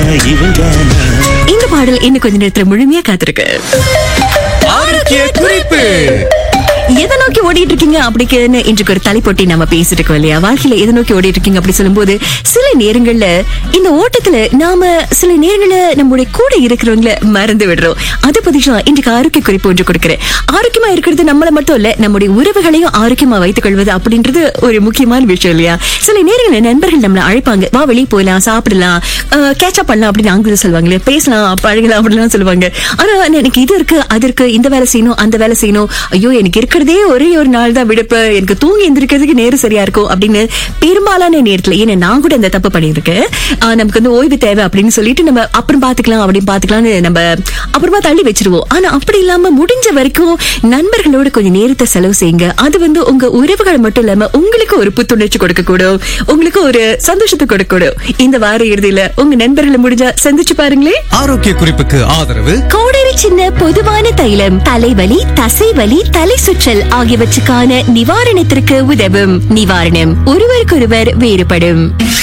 இவன் தானா இந்த பாடல் இன்னும் கொஞ்ச நேரத்துல முழுமையா காத்திருக்கு ஆரோக்கிய குறிப்பு எதை நோக்கி ஓடிட்டு இருக்கீங்க அப்படிக்குன்னு இன்றைக்கு ஒரு தலைப்பொட்டி நம்ம பேசிட்டு இருக்கோம் இல்லையா வாழ்க்கையில எதை நோக்கி ஓடிட்டு இருக்கீங்க அப்படி சொல்லும்போது சில நேரங்கள்ல இந்த ஓட்டத்துல நாம சில நேரங்கள்ல நம்முடைய கூட இருக்கிறவங்கள மறந்து விடுறோம் அது பதிஷா இன்றைக்கு ஆரோக்கிய குறிப்பு ஒன்று கொடுக்கிறேன் ஆரோக்கியமா இருக்கிறது நம்மள மட்டும் இல்ல நம்முடைய உறவுகளையும் ஆரோக்கியமா வைத்துக் கொள்வது அப்படின்றது ஒரு முக்கியமான விஷயம் இல்லையா சில நேரங்கள்ல நண்பர்கள் நம்மள அழைப்பாங்க வா வெளியே போகலாம் சாப்பிடலாம் கேட்சப் பண்ணலாம் அப்படின்னு ஆங்கிலம் சொல்லுவாங்க இல்லையா பேசலாம் பழகலாம் அப்படிலாம் சொல்லுவாங்க ஆனா எனக்கு இது இருக்கு அது இருக்கு இந்த வேலை செய்யணும் அந்த வேலை செய்யணும் ஐயோ எனக்கு இருக்கிறதே ஒரே ஒரு நாள் தான் விடுப்பு எனக்கு தூங்கி எந்திரிக்கிறதுக்கு நேரம் சரியா இருக்கும் அப்படின்னு பெரும்பாலான நேரத்துல ஏன்னா நான் கூட இந்த தப்பு பண்ணியிருக்கேன் ஆஹ் நமக்கு வந்து ஓய்வு தேவை அப்படின்னு சொல்லிட்டு நம்ம அப்புறம் பாத்துக்கலாம் அப்படின்னு பாத்துக்கலாம்னு நம்ம அப்புறமா தள்ளி வச்சிருவோம் ஆனா அப்படி இல்லாம முடிஞ்ச வரைக்கும் நண்பர்களோட கொஞ்சம் நேரத்தை செலவு செய்யுங்க அது வந்து உங்க உறவுகள் மட்டும் இல்லாம உங்களுக்கு ஒரு புத்துணர்ச்சி கொடுக்க கூடும் உங்களுக்கு ஒரு சந்தோஷத்தை கொடுக்க கூடும் இந்த வார இறுதியில உங்க நண்பர்களை முடிஞ்சா சந்திச்சு பாருங்களேன் ஆரோக்கிய குறிப்புக்கு ஆதரவு கோடரி சின்ன பொதுவான தைலம் தலைவலி தசைவலி தலை சுற்றல் ஆகியவற்றுக்கான நிவாரணத்திற்கு உதவும் நிவாரணம் ஒருவருக்கொருவர் வேறுபடும்